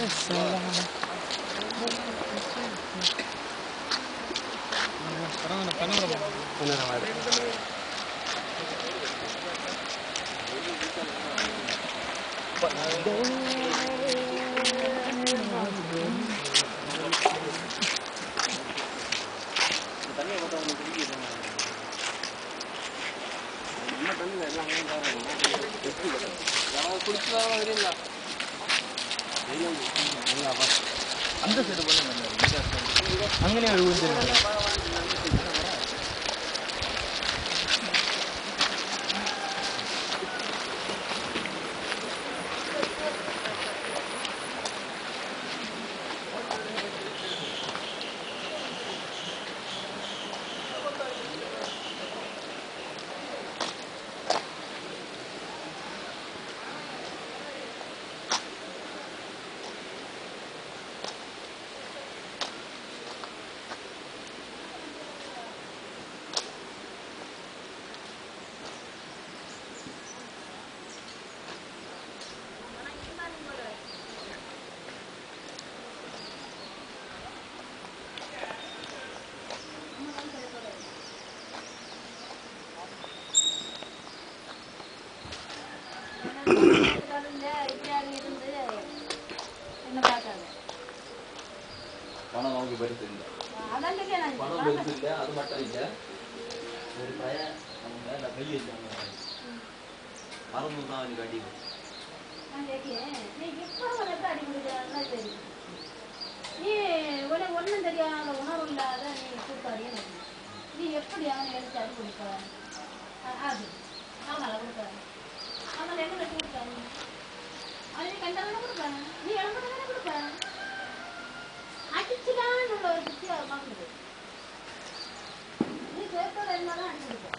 അങ്ങനെ ഒഴുകുന്നത് பணம் நமக்கு பெருசு இல்லை பணம் பெருசு இல்லை அது மட்டும் இல்லை ஒரு பையன் நம்ம மேல கை வச்சாங்க மறந்து தான் அவனுக்கு அடி நீ உனக்கு ஒண்ணும் தெரியாத உணர்வு இல்லாத நீ கூட்டாடியே நீ எப்படி அவனை எடுத்து அடி கொடுப்ப அ- அது அவங்கள கொடுப்ப அவங்கள எங்க வச்சு கொடுப்ப நீ அவனை கண்டவன கொடுப்ப நீ இளம்பட்டவன கொடுப்ப அடிச்சுடான்னு உள்ள ஒரு புத்தி அவ பார்க்குது நீ சேர்த்தோட என்னதான் அடிச்சு கொடுப்ப